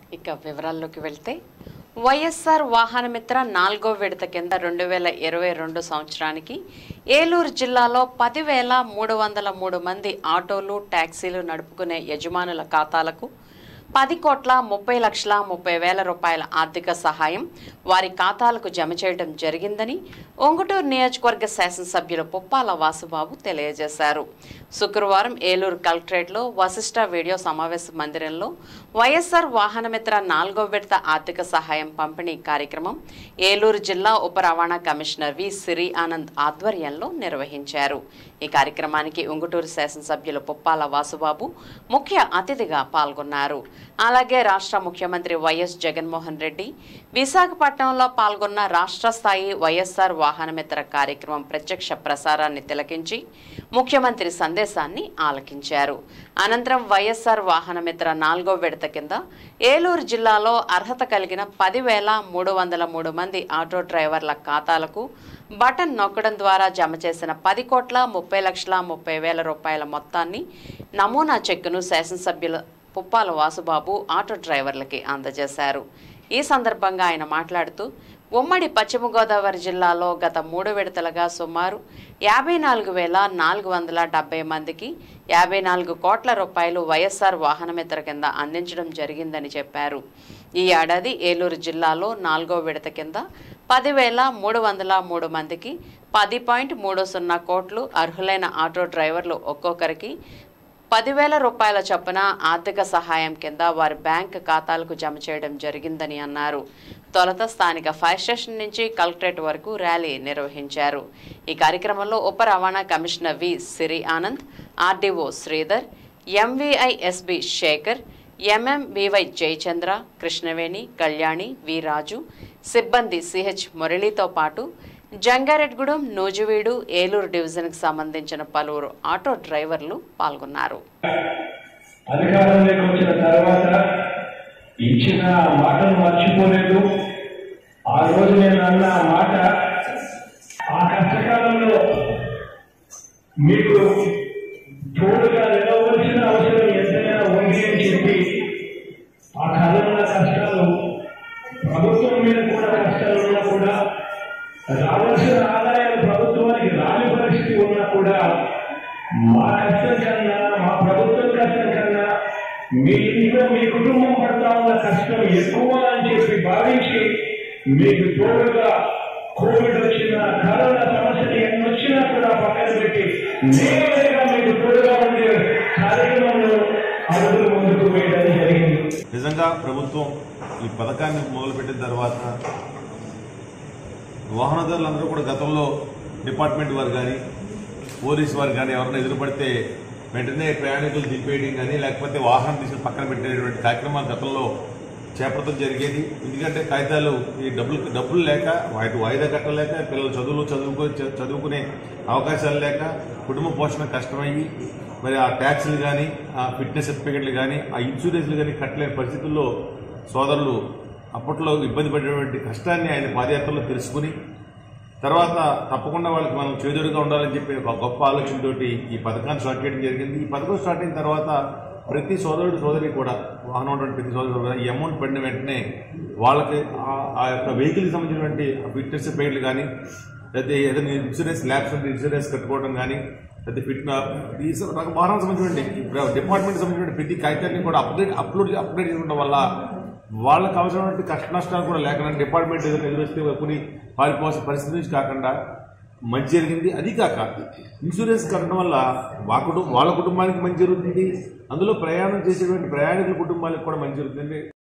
ఇక వివరాల్లోకి వెళ్తే వైఎస్ఆర్ వాహనమిత్ర నాలుగో విడత కింద రెండు వేల ఇరవై రెండు సంవత్సరానికి ఏలూరు జిల్లాలో పదివేల మూడు వందల మూడు మంది ఆటోలు ట్యాక్సీలు నడుపుకునే యజమానుల ఖాతాలకు పది కోట్ల ముప్పై లక్షల ముప్పై వేల రూపాయల ఆర్థిక సహాయం వారి ఖాతాలకు జమ చేయడం జరిగిందని ఒంగుటూరు నియోజకవర్గ శాసనసభ్యులు పుప్పాల వాసుబాబు తెలియజేశారు శుక్రవారం ఏలూరు కలెక్టరేట్లో వశిష్ట వీడియో సమావేశ మందిరంలో వైఎస్ఆర్ వాహనమిత్ర నాలుగో విడత ఆర్థిక సహాయం పంపిణీ కార్యక్రమం ఏలూరు జిల్లా ఉప రవాణా కమిషనర్ వి సిరి ఆనంద్ ఆధ్వర్యంలో నిర్వహించారు ఈ కార్యక్రమానికి ఉంగుటూరు శాసనసభ్యులు పుప్పాల వాసుబాబు ముఖ్య అతిథిగా పాల్గొన్నారు అలాగే రాష్ట్ర ముఖ్యమంత్రి వైఎస్ జగన్మోహన్ రెడ్డి విశాఖపట్నంలో పాల్గొన్న రాష్ట్ర స్థాయి వైఎస్ఆర్ వాహనమిత్ర కార్యక్రమం ప్రత్యక్ష ప్రసారాన్ని తిలకించి ముఖ్యమంత్రి సందేశాన్ని ఆలకించారు అనంతరం వైఎస్ఆర్ వాహనమిత్ర నాలుగో విడత కింద ఏలూరు జిల్లాలో అర్హత కలిగిన పదివేల మూడు వందల మూడు మంది ఆటో డ్రైవర్ల ఖాతాలకు బటన్ నొక్కడం ద్వారా జమ చేసిన పది కోట్ల ముప్పై లక్షల ముప్పై వేల రూపాయల మొత్తాన్ని నమూనా చెక్కును శాసనసభ్యుల పుప్పాల వాసుబాబు ఆటో డ్రైవర్లకి అందజేశారు ఈ సందర్భంగా ఆయన మాట్లాడుతూ ఉమ్మడి పశ్చిమ గోదావరి జిల్లాలో గత మూడు విడతలుగా సుమారు యాభై నాలుగు వేల నాలుగు వందల డెబ్బై మందికి యాభై నాలుగు కోట్ల రూపాయలు వైఎస్ఆర్ వాహనమిత్ర కింద అందించడం జరిగిందని చెప్పారు ఈ ఏడాది ఏలూరు జిల్లాలో నాలుగో విడత కింద పదివేల మూడు వందల మూడు మందికి పది పాయింట్ మూడు సున్నా కోట్లు అర్హులైన ఆటో డ్రైవర్లు ఒక్కొక్కరికి పదివేల రూపాయల చొప్పున ఆర్థిక సహాయం కింద వారి బ్యాంక్ ఖాతాలకు జమ చేయడం జరిగిందని అన్నారు తొలుత స్థానిక ఫైర్ స్టేషన్ నుంచి కలెక్టరేట్ వరకు ర్యాలీ నిర్వహించారు ఈ కార్యక్రమంలో ఉప రవాణా commissioner V Siri Anand RDO Sridhar MVI S B Shekhar ఎంఎంబీవై జయచంద్ర కృష్ణవేణి కళ్యాణి వి రాజు సిబ్బంది సిహెచ్ మురళితో పాటు జంగారెడ్గూడెం నూజివీడు ఏలూరు డివిజన్కి సంబంధించిన పలువురు ఆటో డ్రైవర్లు పాల్గొన్నారు అధికారంలోకి వచ్చిన తర్వాత ఇచ్చిన మాటను మర్చిపోలేదు ఆ రోజు నేను అన్న ఆ మాట ఆ కష్టకాలంలో మీకు తోడుగా నిలవలసిన అవసరం ఎంతైనా ఉంది అని చెప్పి ఆ కరోనా కష్టాలు ప్రభుత్వం మీద కూడా కష్టాలు ఉన్నా కూడా రావాల్సిన ఆదాయాలు ప్రభుత్వానికి రాని పరిస్థితి ఉన్నా కూడా మా కష్టం కన్నా మా ప్రభుత్వం కష్టం కన్నా మీ ఇంట్లో మీ కుటుంబం పడతా ఉన్న కష్టం ఎక్కువ అని చెప్పి భావించి మీకు తోడుగా కోవిడ్ వచ్చిన కరోనా సమస్యలు ఎన్ని వచ్చినా కూడా పక్కన పెట్టి నేరుగా మీకు తోడుగా ఉండే కార్యక్రమంలో అడుగులు ముందుకు వేయడం జరిగింది నిజంగా ప్రభుత్వం ఈ పథకాన్ని మొదలుపెట్టిన తర్వాత వాహనదారులందరూ కూడా గతంలో డిపార్ట్మెంట్ వారు కానీ పోలీస్ వారు కానీ ఎవరైనా ఎదురుపడితే వెంటనే ప్రయాణికులు దింపేయడం కానీ లేకపోతే వాహనం తీసుకుని పక్కన పెట్టేటువంటి కార్యక్రమాలు గతంలో చేపట్టడం జరిగేది ఎందుకంటే కాగితాలు ఈ డబ్బులు డబ్బులు లేక వాటి వాయిదా కట్టలేక పిల్లలు చదువులు చదువుకో చదువుకునే అవకాశాలు లేక కుటుంబ పోషణ కష్టమయ్యి మరి ఆ ట్యాక్స్లు కానీ ఆ ఫిట్నెస్ సర్టిఫికెట్లు కానీ ఆ ఇన్సూరెన్స్లు కానీ కట్టలేని పరిస్థితుల్లో సోదరులు అప్పట్లో ఇబ్బంది పడేటువంటి కష్టాన్ని ఆయన పాదయాత్రలో తెలుసుకుని తర్వాత తప్పకుండా వాళ్ళకి మనం చేదుడుగా ఉండాలని చెప్పి ఒక గొప్ప ఆలోచనతోటి ఈ పథకాన్ని స్టార్ట్ చేయడం జరిగింది ఈ పథకం స్టార్ట్ అయిన తర్వాత ప్రతి సోదరుడు సోదరి కూడా వాహనం ఉన్నటువంటి ప్రతి సోదరుడు కూడా ఈ అమౌంట్ పడిన వెంటనే వాళ్ళకి ఆ- ఆ యొక్క వెహికల్కి సంబంధించినటువంటి ఫిట్నెస్ సర్టిఫికేట్లు కానీ లేదా ఏదైనా ఇన్సూరెన్స్ ల్యాబ్స్ ఉంటే ఇన్సూరెన్స్ కట్టుకోవడం కానీ లేదా ఫిట్ ఈ స- నాకు వాహనం సంబంధించినటువంటి డిపార్ట్మెంట్ సంబంధించిన ప్రతి కాగితాన్ని కూడా అప్డేట్ అప్లోడ్ అప్డేట్ చేసుకోవడం వల్ల వాళ్ళకి అవసరమైన కష్ట నష్టాలు కూడా లేకుండా డిపార్ట్మెంట్ ఏదైనా ఎదురొస్తే కొన్ని పారిపోవాల్సిన పరిస్థితి నుంచి కాకుండా మంచి జరిగింది అది కాక ఇన్సూరెన్స్ కట్టడం వల్ల వా కుటుంబం వాళ్ళ కుటుంబానికి మంచి జరుగుతుంది అందులో ప్రయాణం చేసేటువంటి ప్రయాణికుల కుటుంబాలకు కూడా మంచి జరుగుతుంది